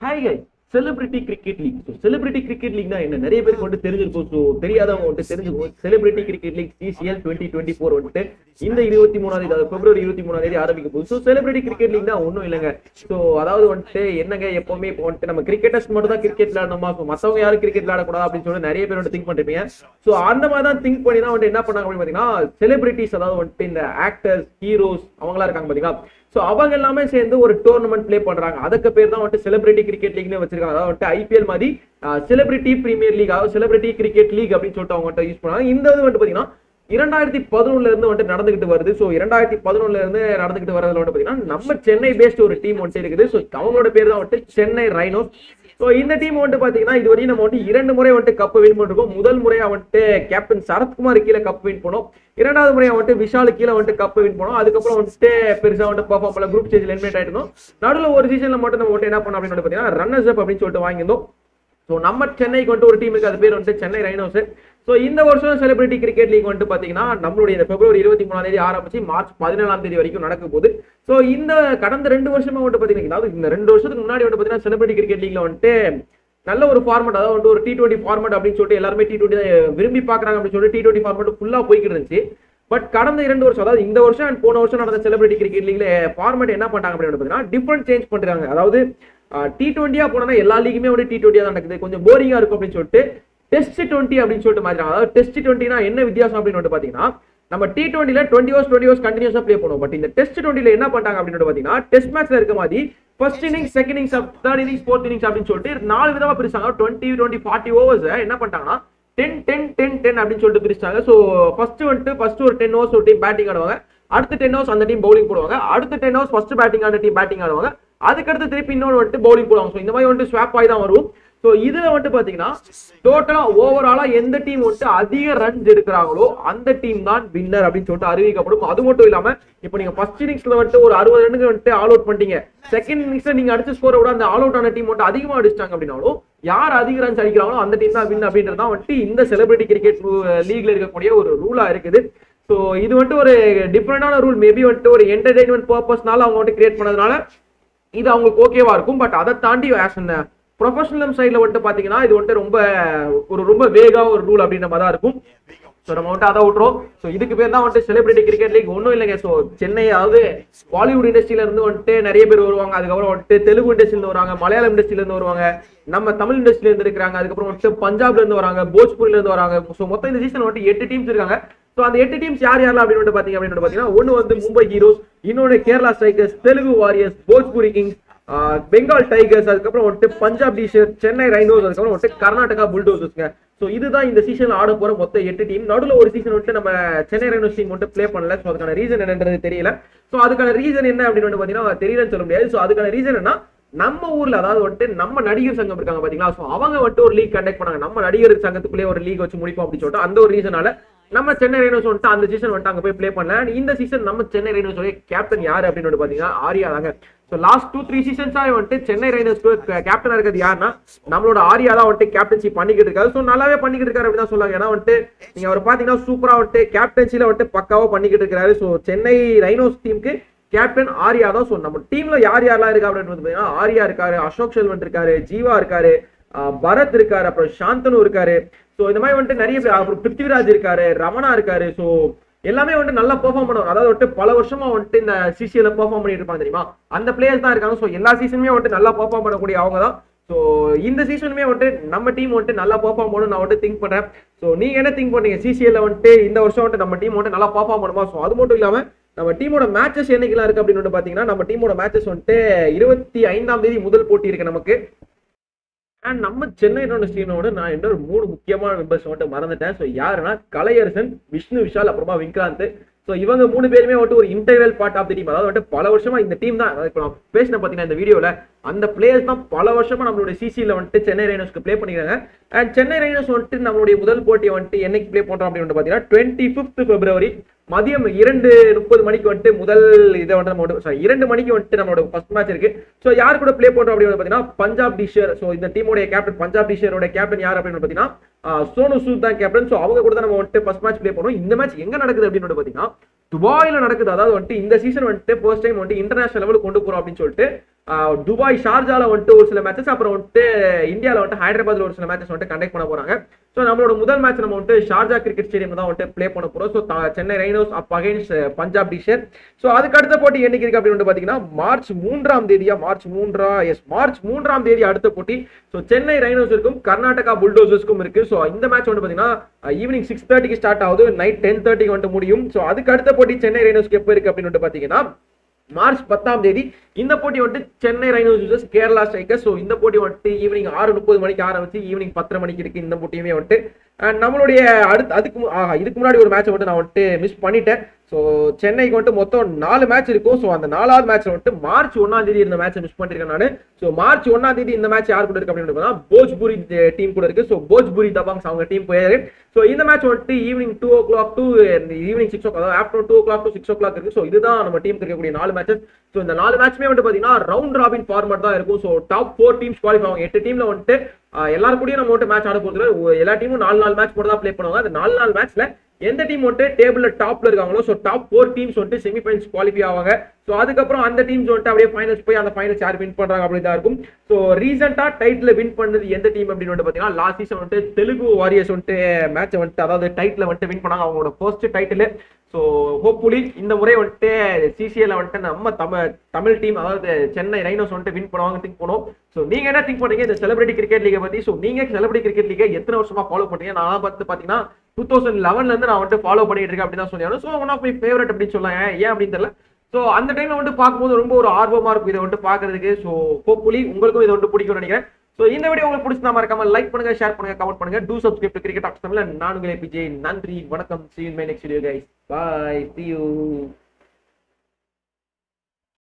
Hi guys celebrity cricket league so celebrity cricket லீக்னா என்ன நிறைய பேருக்கு வந்துட்டு தெரிஞ்சிருக்கும் ஸோ தெரியாதவங்க வந்துட்டு தெரிஞ்சுக்கும் celebrity cricket league CCL twenty twenty four வந்துட்டு இந்த இருபத்தி மூணாம் தேதி அதாவது பிப்ரவரி இருபத்தி மூணாம் தேதி ஆரம்பிக்க போகுது ஸோ செலிபிரிட்டி கிரிக்கெட் லீக்னா ஒன்றும் இல்லைங்க ஸோ அதாவது வந்துட்டு என்னங்க எப்பவுமே இப்போ வந்துட்டு நம்ம கிரிக்கெட்டர்ஸ் மட்டும் தான் கிரிக்கெட் விளையாடணுமா ஸோ மற்றவங்க யாரும் கிரிக்கெட் விளையாடக்கூடாது அப்படின்னு சொல்லி நிறைய பேர் வந்து திங்க் பண்ணிருப்பீங்க ஸோ அந்த மாதிரி தான் திங்க் பண்ணி தான் வந்துட்டு என்ன பண்ணாங்க அப்படின்னு பார்த்தீங்கன்னா செலிபிரிட்டிஸ் அதாவது வந்துட்டு இந்த ஆக்டர்ஸ் ஹீரோஸ் அவங்களா இருக்காங்க பார்த்தீங்களா ஸோ அவங்க எல்லாமே சேர்ந்து ஒரு டோர்னமெண்ட் ப்ளே பண்றாங்க அதுக்கு பேர் தான் வந்துட்டு செலிபிரிட்டி கிரிக்கெட் லீக்னு வச்சிருக்காங்க அதாவது வந்துட்டு ஐபிஎல் மாதிரி செலிபிரிட்டி பிரீமியர் லீக் அதாவது செலிபிரிட்டி கிரிக்கெட் லீக் அப்படின்னு சொல்லிட்டு அவங்க வந்துட்டு யூஸ் பண்ணாங்க இந்த இது வந்துட்டு பார்த்தீங்கன்னா இரண்டாயிரத்தி பதினொன்னுல இருந்து வந்துட்டு நடந்துகிட்டு வருது ஸோ இரண்டாயிரத்தி பதினொன்னுல இருந்து நடந்துகிட்டு வரதுல வந்து பார்த்தீங்கன்னா நம்ம சென்னை பேஸ்ட் ஒரு டீம் வந்துட்டு இருக்குது ஸோ அவங்களோட பேர் தான் வந்துட்டு சென்னை ரைனோஸ் ஸோ இந்த டீம் வந்துட்டு பாத்தீங்கன்னா இது வரையும் நம்ம வந்துட்டு இரண்டு முறை வந்துட்டு கப் வின் பண்ணிருக்கோம் முதல் முறையா வந்துட்டு கேப்டன் சரத்குமார் கீழே கப் வின் பண்ணோம் இரண்டாவது முறையா வந்துட்டு விஷால் கீழே வந்துட்டு கப் வின் பண்ணோம் அதுக்கப்புறம் வந்துட்டு பெருசா வந்துட்டு பர்ஃபார்ம் பண்ணல குரூப் ஸ்டேஜ்ல எலிமினேட் ஆயிட்டோம் நடுவில் ஒரு சீசன்ல மட்டும் நம்ம வந்துட்டு என்ன பண்ணோம் அப்படின்னு வந்து பாத்தீங்கன்னா ரன்னர்ஸ் அப் அப்படின்னு சொல்லிட்டு வாங்கியிருந்தோம் ஸோ நம்ம சென்னைக்கு வந்துட்டு ஒரு டீம் இருக்கு அது பேர் வந்துட்டு சென்னை ரைனோஸ் ஸோ இந்த வருஷம் செலிபிரிட்டி கிரிக்கெட் லீக் வந்துட்டு பாத்தீங்கன்னா நம்மளுடைய இந்த பிப்ரவரி இருபத்தி மூணாம் தேதி ஆரம்பிச்சு மார்ச் பதினேழாம் தேதி வரைக்கும் நடக்க போகுது ஸோ இந்த கடந்த ரெண்டு வருஷமா வந்துட்டு பாத்தீங்கன்னா அதாவது இந்த ரெண்டு வருஷத்துக்கு முன்னாடி வந்து பாத்தீங்கன்னா செலிபிரிட்டி கிரிக்கெட் லீக்ல வந்துட்டு நல்ல ஒரு ஃபார்மட் அதாவது வந்து ஒரு டி டுவெண்ட்டி ஃபார்மட் அப்படின்னு சொல்லிட்டு எல்லாருமே டி டுவெண்ட்டி விரும்பி பாக்குறாங்க அப்படின்னு சொல்லிட்டு டி டுவெண்ட்டி ஃபார்மட் ஃபுல்லா போய்கிட்டு இருந்துச்சு பட் கடந்த இரண்டு வருஷம் அதாவது இந்த வருஷம் and போன வருஷம் நடந்த செலிபிரிட்டி கிரிக்கெட் லீக்ல ஃபார்மட் என்ன பண்ணாங்க அப்படின்னு பாத்தீங்கன்னா டிஃப்ரெண்ட் சேஞ்ச் பண்றாங்க அதாவது டி டுவெண்ட்டியா போனா எல்லா லீக்குமே வந்து டி டுவெண்ட்டியா தான் நடக்குது கொஞ்சம் போரிங்கா இருக்கும் அப்படின்னு சொல்லிட்டு டெஸ்ட் டுவெண்ட்டி அப்படின்னு சொல்லிட்டு மாத்திராங்க அதாவது டெஸ்ட் டுவெண்ட்டினா என்ன வித்தியாசம் அப்படின்னு வந்து பாத்தீங்கன்னா நம்ம டி டுவெண்ட்டில டுவெண்ட்டி ஹவர்ஸ் டுவெண்ட்டி ஹவர்ஸ் கண்டினியூஸா ப்ளே பண்ணுவோம் பட் இந்த டெஸ்ட் டுவெண்ட்டில என்ன பண்ணாங்க அப்படின்னு பாத்தீங்கன்னா டெஸ்ட் மேட்ச்ல இருக்க மாதிரி first innings second innings third innings fourth innings அப்படின்னு சொல்லிட்டு நாலு விதமா பிரிச்சாங்க டுவெண்ட்டி டுவெண்ட்டி ஃபார்ட்டி ஓவர்ஸ் என்ன பண்ணிட்டாங்கன்னா டென் டென் டென் டென் அப்படின்னு சொல்லிட்டு பிரிச்சாங்க ஸோ ஃபர்ஸ்ட் வந்துட்டு ஃபர்ஸ்ட் ஒரு டென் ஹவர்ஸ் ஒரு டீம் பேட்டிங் ஆடுவாங்க அடுத்த டென் ஹவர்ஸ் அந்த டீம் பவுலிங் போடுவாங்க அடுத்த டென் ஹவர்ஸ் ஃபர்ஸ்ட் பேட்டிங் ஆன டீம் பேட்டிங் ஆடுவாங்க அதுக்கடுத்து திருப்பி இன்னொன்று வந்துட்டு பவுலிங் போடுவாங்க ஸோ இந்த மாதிரி வந்துட்டு ஸ்வாப் ஆகி தான் வரும் ஸோ இதுல வந்துட்டு பாத்தீங்கன்னா டோட்டலா ஓவராலா எந்த டீம் வந்துட்டு அதிக ரன்ஸ் எடுக்கிறாங்களோ அந்த டீம் தான் வின்னர் அப்படின்னு சொல்லிட்டு அறிவிக்கப்படும் அது மட்டும் இல்லாம இப்போ நீங்க ஃபர்ஸ்ட் இன்னிங்ஸ்ல வந்துட்டு ஒரு அறுபது ரன்னுக்கு வந்துட்டு ஆல் அவுட் பண்ணிட்டீங்க செகண்ட் இன்னிங்ஸ்ல நீங்க அடிச்ச ஸ்கோரை விட அந்த ஆல் அவுட் ஆன டீம் வந்துட்டு அதிகமா அடிச்சிட்டாங்க அப்படின்னாலும் யார் அதிக ரன்ஸ் அடிக்கிறாங்களோ அந்த டீம் தான் வின் அப்படின்றது தான் வந்துட்டு இந்த செலிபிரிட்டி கிரிக்கெட் லீக்ல இருக்கக்கூடிய ஒரு ரூலா இருக்குது ஸோ இது வந்துட்டு ஒரு டிஃப்ரெண்டான ரூல் மேபி வந்துட்டு ஒரு என்டர்டைன்மெண்ட் பர்பஸ்னால அவங்க வந்துட்டு கிரியேட் பண்ணதுனால இது அவங்களுக்கு ஓகேவா இருக்கும் பட் அதை தாண்டி ஆஸ் அந்த ப்ரொஃபஷனல் சைடில் வந்துட்டு பார்த்தீங்கன்னா இது வந்துட்டு ரொம்ப ஒரு ரொம்ப வேகா ஒரு ரூல் அப்படின்ற மாதிரி தான் இருக்கும் ஸோ நம்ம வந்துட்டு அதை விட்டுறோம் ஸோ இதுக்கு பேர் தான் வந்துட்டு செலிபிரிட்டி கிரிக்கெட் லீக் ஒன்றும் இல்லைங்க ஸோ சென்னை அதாவது பாலிவுட் இண்டஸ்ட்ரியில இருந்து வந்துட்டு நிறைய பேர் வருவாங்க அதுக்கப்புறம் வந்துட்டு தெலுங்கு இண்டஸ்ட்ரியில வருவாங்க மலையாளம் இண்டஸ்ட்ரியில இருந்து வருவாங்க நம்ம தமிழ் இண்டஸ்ட்ரியில இருந்து இருக்கிறாங்க அதுக்கப்புறம் வந்துட்டு பஞ்சாப்ல இருந்து வராங்க போஜ்பூர்ல இருந்து வராங்க ஸோ மொத்தம் இந்த சீசன் வந்துட்டு எட்டு டீம்ஸ் இருக்காங்க ஸோ அந்த எட்டு டீம்ஸ் யார் யாரெல்லாம் அப்படின்னு வந்துட்டு பாத்தீங்க அப்படின்னு பாத்தீங்கன்னா ஒன்னு வந்து மும்பை ஹீரோஸ் இன்னொன்னு Kerala strikers Telugu warriors Bhojpuri kings ஆஹ் பெங்கால் டைகர்ஸ் அதுக்கப்புறம் வந்துட்டு பஞ்சாப் டீஷர் சென்னை ரைனோஸ் அதுக்கப்புறம் வந்துட்டு கர்நாடகா புல்டோசர்ஸ்ங்க ஸோ இதுதான் இந்த சீசன்ல ஆட போற மொத்த எட்டு டீம் நடுவில் ஒரு சீசன் வந்துட்டு நம்ம சென்னை ரைனோஸ் டீம் வந்துட்டு ப்ளே பண்ணல ஸோ அதுக்கான ரீசன் என்னன்றது தெரியல ஸோ அதுக்கான ரீசன் என்ன அப்படின்னு வந்து பாத்தீங்கன்னா தெரியலன்னு சொல்ல முடியாது ஸோ அதுக்கான ரீசன் என்ன நம்ம ஊர்ல அதாவது வந்துட்டு நம்ம நடிகர் சங்கம் இருக்காங்க பாத்தீங்களா ஸோ அவங்க வந்துட்டு ஒரு லீக் கண்டக்ட் பண்ணாங்க நம்ம நடிகர் சங்கத்துக்குள்ளே ஒரு லீக் வச்சு முடிப்போம் அப்படின்னு சொல்லிட்டு அந்த ஒரு ரீசனால நம்ம சென்னை ரைனோஸ் வந்துட்டு அந்த சீசன் வந்துட்டு அங்க போய் ப்ளே பண்ணல And இந்த சீசன் நம்ம சென்னை ரைனோஸ் கேப்டன் யாரு அப்படின்னு வந்து பாத்தீங்கன்னா ஆரியா தாங்க ஸோ லாஸ்ட் டூ த்ரீ சீசன்ஸாக வந்துட்டு சென்னை ரைனர்ஸ் கேப்டனா இருக்கிறது யாருன்னா நம்மளோட ஆரியா தான் வந்துட்டு கேப்டன்ஷிப் பண்ணிக்கிட்டு இருக்காரு ஸோ நல்லாவே பண்ணிக்கிட்டு இருக்காரு அப்படின்னு தான் சொல்லுவாங்க ஏன்னா வந்துட்டு நீங்க அவர் பாத்தீங்கன்னா சூப்பரா வந்துட்டு கேப்டன்சில வந்துட்டு பக்காவா பண்ணிக்கிட்டு இருக்காரு ஸோ சென்னை ரைனோஸ் டீமுக்கு கேப்டன் ஆரியா தான் ஸோ நம்ம டீம்ல யார் யாரெல்லாம் இருக்கா அப்படின்னு வந்து பாத்தீங்கன்னா ஆரியா இருக்காரு அசோக் செல்வன் இருக்காரு ஜீவா இருக்காரு ஆஹ் பரத் இருக்காரு அப்புறம் சாந்தனு இருக்காரு ஸோ இந்த மாதிரி வந்துட்டு நிறைய பேர் அப்புறம் பிருத்திவிராஜ் இருக்காரு ரமணா இருக்காரு ஸோ எல்லாமே வந்துட்டு நல்லா பெர்ஃபார்ம் பண்ணுவாங்க அதாவது வந்துட்டு பல வருஷமா வந்துட்டு இந்த சிசிஎல பெர்ஃபார்ம் பண்ணிட்டு இருப்பாங்க தெரியுமா அந்த பிளேயர்ஸ் தான் இருக்காங்க ஸோ எல்லா சீசனுமே வந்துட்டு நல்லா பெர்ஃபார்ம் பண்ணக்கூடிய அவங்க தான் ஸோ இந்த சீசனுமே வந்துட்டு நம்ம டீம் வந்துட்டு நல்லா பெர்ஃபார்ம் பண்ணணும் நான் வந்துட்டு திங்க் பண்றேன் ஸோ நீங்க என்ன திங்க் பண்ணீங்க சிசிஎல்ல வந்துட்டு இந்த வருஷம் வந்துட்டு நம்ம டீம் வந்துட்டு நல்லா பெர்ஃபார்ம் பண்ணுமா ஸோ அது மட்டும் இல்லாம நம்ம டீமோட மேட்சஸ் என்னைக்கெல்லாம் இருக்கு அப்படின்னு வந்து பாத்தீங்கன்னா நம்ம டீமோட மேட்சஸ் வந்துட்டு இருபத்தி ஐந்தாம் தேதி முதல் போட்டி இருக்கு நமக்கு அண்ட் நம்ம சென்னை டீமோட நான் இன்னொரு மூணு முக்கியமான மெம்பர்ஸ் வந்துட்டு மறந்துட்டேன் ஸோ யாருன்னா கலையரசன் விஷ்ணு விஷால் அப்புறமா விக்ராந்த் ஸோ இவங்க மூணு பேருமே வந்துட்டு ஒரு interval part of the team அதாவது வந்துட்டு பல வருஷமா இந்த டீம் தான் அதாவது இப்போ நான் பேசின பார்த்தீங்கன்னா இந்த வீடியோவில் அந்த பிளேயர்ஸ் தான் பல வருஷமா நம்மளுடைய சிசியில் வந்துட்டு சென்னை ரைனர்ஸ்க்கு ப்ளே பண்ணிக்கிறாங்க அண்ட் சென்னை ரைனர்ஸ் வந்துட்டு நம்மளுடைய முதல் போட்டியை வந்துட்டு என்னைக்கு ப்ளே பண்ணுறோம் அப்படின்னு பார்த்தீங்கன்னா டுவெண்ட்டி ஃபிஃப்த் பிப்ரவரி மதியம் இரண்டு முப்பது மணிக்கு வந்துட்டு முதல் இதை வந்து நம்ம வந்து- sorry, இரண்டு மணிக்கு வந்துட்டு நம்மளோட ஃபர்ஸ்ட் மேட்ச் இருக்கு ஸோ யார் கூட ப்ளே பண்றோம் அப்படின்னு பார்த்தீங்கன்னா பஞ்சாப் டிஷர் ஸோ இந்த டீமோட கேப்டன் பஞ்சாப் டிஷரோட கேப்டன் யார் அப்படின்னு பார்த்தீங்கன்னா ஆஹ், சோனு சூத் தான் கேப்டன் ஸோ அவங்க கூட தான் நம்ம வந்துட்டு ஃபர்ஸ்ட் மேட்ச் ப்ளே பண்ணுவோம் இந்த மேட்ச் எங்க நடக்குது அப்படின்னு வந்து பார்த்தீங்கன்னா துபாயில நடக்குது அதாவது வந்துட்டு இந்த சீசன் வந்துட்டு ஃபர்ஸ்ட் டைம் வந்துட்டு இன்டர்நேஷனல் லெவலுக்கு கொண்டு போறோம் அப்படின்னு சொல்லிட்டு ஆஹ், துபாய் ஷார்ஜால வந்துட்டு ஒரு சில மேட்சஸ் அப்புறம் வந்துட்டு இந்தியாவில் வந்துட்டு ஹைதராபாத்ல ஒரு சில மேட்சஸ் வந்துட்டு கண்டக்ட் பண்ண போறாங்க ஸோ நம்மளோட முதல் மேட்ச் நம்ம வந்துட்டு ஷார்ஜா கிரிக்கெட் ஸ்டேடியம் தான் வந்துட்டு ப்ளே பண்ண போறோம் so Chennai rhinos up against Punjab De Sher so அதுக்கு அடுத்த போட்டி என்னைக்கு இருக்கு அப்படின்னு பாத்தீங்கன்னா மார்ச் மூன்றாம் தேதியா மார்ச் மூன்றா எஸ் மார்ச் மூன்றாம் தேதி அடுத்த போட்டி ஸோ சென்னை ரைனோஸருக்கும் கர்நாடகா புல்டோசர்ஸ்க்கும் இருக்கு ஸோ இந்த மேட்ச் வந்து பாத்தீங்கன்னா ஈவினிங் சிக்ஸ் தேர்ட்டிக்கு ஸ்டார்ட் ஆகுது நைட் டென் தேர்ட்டிக்கு வந்துட்டு முடியும் ஸோ அதுக்கு அடுத்த போட்டி சென்னை ரைனோஸ்க்கு எப்போ இருக்கு அப்படின்னு வந்துட்டு பாத்தீங்கன்னா மார்ச் பத்தாம் தேதி இந்த போட்டி வந்துட்டு Chennai rhinos vs Kerala strikers so இந்த போட்டி வந்துட்டு ஈவினிங் ஆறு முப்பது மணிக்கு ஆரம்பிச்சு ஈவினிங் பத்தரை மணிக்கு இருக்கு இந்த போட்டியுமே வந்துட்டு அண்ட் நம்மளுடைய அடுத்து அதுக்கு மு- ஆஹா, இதுக்கு முன்னாடி ஒரு மேட்ச் வந்துட்டு நான் வந்துட்டு மிஸ் பண்ணிட்டேன் ஸோ சென்னைக்கு வந்துட்டு மொத்தம் நாலு மேட்ச் இருக்கும் ஸோ அந்த நாலாவது மேட்ச் வந்துட்டு மார்ச் ஒன்னாம் தேதி இந்த மேட்ச் மிஸ் பண்ணிருக்கேன் நான் ஸோ மார்ச் ஒன்னாம் தேதி இந்த மேட்ச் யார் கூட இருக்கு அப்படின்னு பார்த்தா போஜ்புரி டீம் கூட இருக்கு ஸோ போஜ்புரி தபாங்ஸ் அவங்க டீம் பேரு ஸோ இந்த மேட்ச் வந்துட்டு evening two o'clock to evening six o'clock after two o'clock to six o'clock இருக்கு ஸோ இதுதான் நம்ம டீமுக்கு இருக்கக்கூடிய நாலு மேட்சஸ் ஸோ இந்த நாலு மேட்ச்மே வந்துட்டு பார்த்தீங்கன்னா ரவுண்ட் ராபின் ஃபார்மட் தான் இருக்கும் so top four teams qualify ஆகும் எட்டு டீம்ல வந்துட்டு ஆஹ், எல்லாரும் கூடயும் நம்ம வந்துட்டு மேட்ச் ஆட போகிறது இல்ல. எல்லா டீமும் நாலு நாலு மேட்ச் போட்டு தான் ப்ளே பண்ணுவாங்க அந்த நாலு நாலு மேட்ச்ல எந்த டீம் வந்துட்டு டேபிள்ல டாப்ல இருக்காங்களோ ஸோ டாப் ஃபோர் டீம்ஸ் வந்துட்டு செமிஃபைனல்ஸ் குவாலிஃபை ஆவாங்க ஸோ அதுக்கப்புறம் அந்த டீம்ஸ் வந்துட்டு அப்படியே ஃபைனல்ஸ் போய் அந்த ஃபைனல்ஸ் யார் வின் பண்றாங்க அப்படி தான் இருக்கும் ஸோ ரீசெண்டா டைட்டில் வின் பண்ணது எந்த டீம் அப்படின்னு வந்துட்டு பார்த்தீங்கன்னா லாஸ்ட் சீசன் வந்துட்டு தெலுங்கு வாரியர்ஸ் வந்துட்டு மேட்ச் வந்துட்டு அதாவது டைட்டில் வந்துட்டு வின் பண்ணாங்க அவங்களோட ஃபர்ஸ்ட் டைட்டில் ஸோ ஹோப்ஃபுல்லி இந்த முறை வந்துட்டு சிசிஎல்ல வந்துட்டு நம்ம தமிழ் தமிழ் டீம் அதாவது சென்னை ரைனோஸ் வந்துட்டு வின் பண்ணுவாங்க திங்க் பண்ணுவோம் ஸோ நீங்க என்ன திங்க் பண்ணீங்க இந்த செலிபிரிட்டி கிரிக்கெட் லீகை பத்தி ஸோ நீங்க செலிபிரிட்டி கிரிக்கெட் லீகை எத்தனை வருஷமா ஃபாலோ பண்றீங்க நான் பார்த்து பாத்தீங்கன்னா டூ தௌசண்ட் லெவன்ல இருந்து நான் வந்துட்டு ஃபாலோ பண்ணிட்டு இருக்கேன் அப்படின்னு தான் சொன்னேன் so one of my favourite அப்படின்னு சொல்லலாம் ஏன் ஏன் அப்படின்னு தெரியல ஸோ அந்த டைம்ல வந்துட்டு பார்க்கும்போது ரொம்ப ஒரு ஆர்வமா இருக்கும் இதை வந்துட்டு பார்க்கறதுக்கு ஸோ ஹோப்ஃபுல்லி உங்களுக்கும் இதை வந்துட்டு பிடிக்கும்னு நினைக்கிறேன் ஸோ இந்த வீடியோ உங்களுக்கு பிடிச்சிருந்தா மறக்காம லைக் பண்ணுங்க ஷேர் பண்ணுங்க கமெண்ட் பண்ணுங்க do subscribe to cricket talks Tamil நான் உங்களை பிஜே நன்றி வணக்கம் see you in my next video guys bye see you